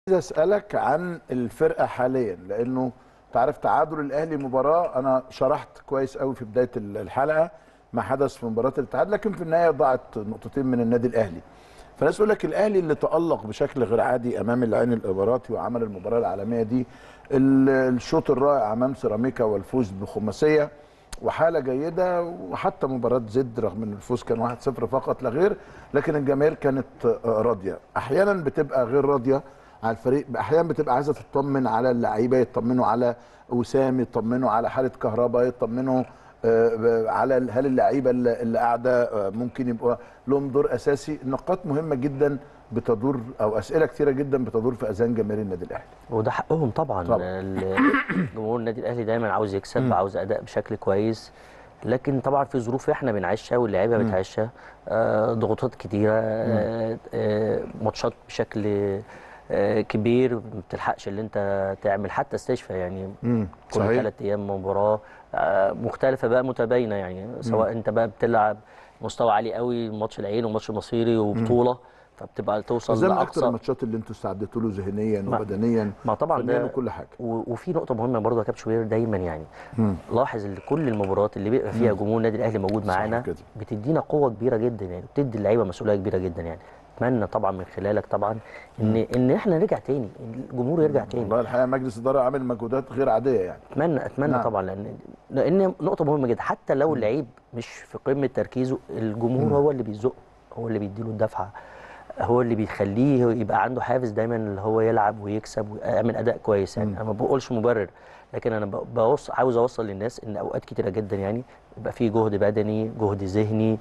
عايز اسالك عن الفرقه حاليا لانه تعرف تعادل الاهلي مباراه انا شرحت كويس قوي في بدايه الحلقه ما حدث في مباراه الاتحاد لكن في النهايه ضاعت نقطتين من النادي الاهلي فالناس يقول لك الاهلي اللي تالق بشكل غير عادي امام العين الاماراتي وعمل المباراه العالميه دي ال- الشوط الرائع امام سيراميكا والفوز بخماسيه وحاله جيده وحتى مباراه زد رغم ان الفوز كان 1-0 فقط لا غير لكن الجماهير كانت آه، راضيه احيانا بتبقى غير راضيه على الفريق احيانا بتبقى عايزه تطمن على اللعيبه يطمنوا على وسام يطمنوا على حاله كهرباء يطمنوا آه، على هل اللعيبه اللي اللي قاعده آه، ممكن يبقى لهم دور اساسي نقاط مهمه جدا بتدور او اسئله كثيره جدا بتدور في اذهان جماهير النادي الاهلي وده حقهم طبعا, طبعاً. ال- جمهور النادي الاهلي دايما عاوز يكسب عاوز اداء بشكل كويس لكن طبعا في ظروف احنا بنعيشها واللعيبه بتعيشها آه، ضغوطات كتيره آه، آه، ماتشات بشكل آه، كبير ما بتلحقش اللي انت تعمل حتى استشفاء يعني امم كل ثلاث ايام مباراه آه، مختلفه بقى متباينه يعني سواء انت بقى بتلعب مستوى عالي قوي ماتش العين وماتش مصيري وبطوله فبتبقى توصل زي من اكتر لاقصى الماتشات اللي انتوا استعدتوا له ذهنيا ما- وبدنيا ما طبعا فنياً ده وكل حاجه و- وفي نقطه مهمه برضه يا كابتن شوبير دايما يعني مم. لاحظ ان كل المباريات اللي بيبقى فيها جمهور النادي الاهلي موجود صح معانا كده. بتدينا قوه كبيره جدا يعني بتدي اللعيبه مسؤوليه كبيره جدا يعني اتمنى طبعا من خلالك طبعا ان ان احنا نرجع تاني الجمهور يرجع تاني والله الحقيقه مجلس الاداره عامل مجهودات غير عاديه يعني اتمنى اتمنى نعم. طبعا لان لان نقطه مهمه جدا حتى لو اللعيب مش في قمه تركيزه الجمهور هو اللي بيزق هو اللي بيديله الدفعه هو اللي بيخليه يبقى عنده حافز دايما اللي هو يلعب ويكسب ويعمل اداء كويس يعني انا ما بقولش مبرر لكن انا ب- بوص عاوز اوصل للناس ان اوقات كتيره جدا يعني يبقى في جهد بدني جهد ذهني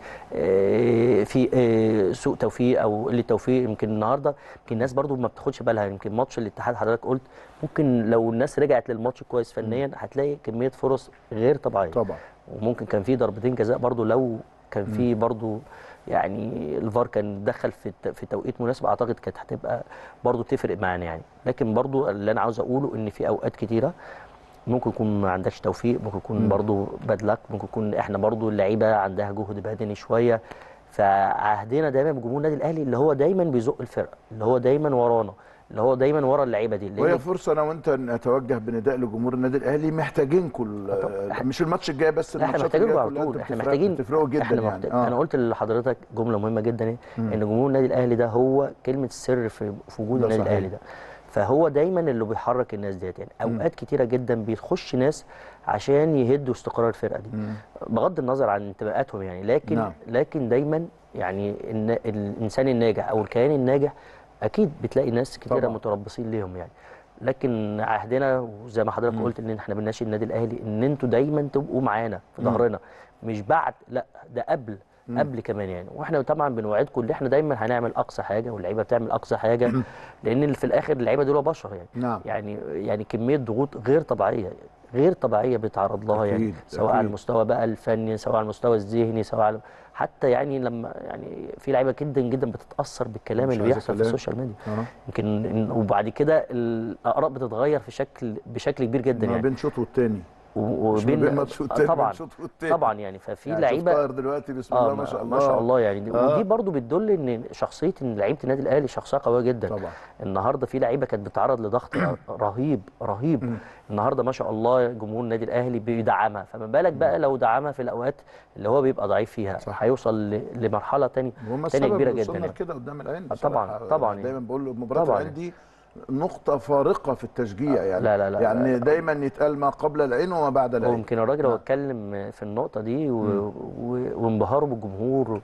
آه، في آه، سوء توفيق او قله توفيق يمكن النهارده يمكن الناس برضو ما بتاخدش بالها يمكن ماتش الاتحاد حضرتك قلت ممكن لو الناس رجعت للماتش كويس فنيا هتلاقي كميه فرص غير طبيعيه طبعا وممكن كان في ضربتين جزاء برضو لو كان في برضو يعني الفار كان دخل في الت- في توقيت مناسب اعتقد كانت هتبقى برضو تفرق معانا يعني لكن برضو اللي انا عاوز اقوله ان في اوقات كتيره ممكن يكون ما عندكش توفيق ممكن يكون برضو باد لك ممكن يكون احنا برضو اللعيبه عندها جهد بدني شويه فعهدنا دايما بجمهور النادي الاهلي اللي هو دايما بيزق الفرقه اللي هو دايما ورانا اللي هو دايما ورا اللعيبه دي اللي وهي هي فرصه انا وانت نتوجه بنداء لجمهور النادي الاهلي محتاجينكم ال- مش الماتش الجاي بس احنا الماتشات محتاجين الجايه على كلها طول انتوا احنا بتفرقوا- محتاجين بتفرقوا جدا احنا يعني محتاج... آه. انا قلت لحضرتك جمله مهمه جدا ايه ان جمهور النادي الاهلي ده هو كلمه السر في في وجود ده النادي صحيح. الاهلي ده فهو دايما اللي بيحرك الناس ديت يعني اوقات كتيره جدا بيخش ناس عشان يهدوا استقرار الفرقه دي بغض النظر عن انتماءاتهم يعني لكن نعم. لكن دايما يعني الن- الانسان الناجح او الكيان الناجح اكيد بتلاقي ناس كتيره طبعا. متربصين ليهم يعني لكن عهدنا وزي ما حضرتك قلت ان احنا بنناشد النادي الاهلي ان انتوا دايما تبقوا معانا في ظهرنا مش بعد لا ده قبل قبل كمان يعني واحنا طبعا بنوعدكم ان احنا دايما هنعمل اقصى حاجه واللعيبه بتعمل اقصى حاجه لان في الاخر اللعيبه دول بشر يعني نعم. يعني يعني كميه ضغوط غير طبيعيه غير طبيعيه بيتعرض لها يعني أكيد، سواء على أكيد. المستوى بقى الفني سواء على المستوى الذهني سواء على حتى يعني لما يعني في لعيبه جدا جدا بتتاثر بالكلام مش اللي عايز بيحصل في كلام. السوشيال ميديا آه. يمكن إن- وبعد كده الاراء بتتغير في شكل بشكل كبير جدا ما يعني بين شوط والتاني و- مش ما بين ماتش والتاني طبعا بين شوط والتاني طبعا يعني ففي يعني لعيبه شوف طاهر دلوقتي بسم الله ما شاء الله ما شاء الله يعني دي آه. ودي برضو بتدل ان شخصيه ان لعيبه النادي الاهلي شخصيه قويه جدا طبعا. النهارده في لعيبه كانت بتتعرض لضغط رهيب رهيب النهارده ما شاء الله جمهور النادي الاهلي بيدعمها فما بالك بقى لو دعمها في الاوقات اللي هو بيبقى ضعيف فيها صح. هيوصل ل- لمرحله تانية وهم تانية السبب كبيره اللي جدا وصلنا يعني. كده قدام العين آه، طبعاً، بصراحة. طبعاً دايما يعني. بقول له مباراه طبعاً العين دي نقطة فارقة في التشجيع يعني لا، لا، لا، يعني لا. دايما يتقال ما قبل العين وما بعد العين ويمكن الراجل هو اتكلم في النقطه دي و- و- وانبهاره بالجمهور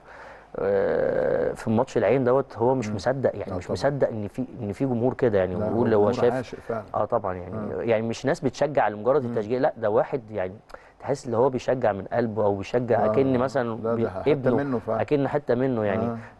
آه، في ماتش العين دوت هو مش مصدق يعني لا مش طبعاً. مصدق ان في ان في جمهور كده يعني لا، ويقول هو هو جمهور شاف عاشق فعلا. اه طبعا يعني يعني مش ناس بتشجع لمجرد التشجيع لا ده واحد يعني تحس ان هو بيشجع من قلبه او بيشجع آه، اكن مثلا لا، ده بي- حتة ابنه منه فعلا. اكن حته منه يعني آه.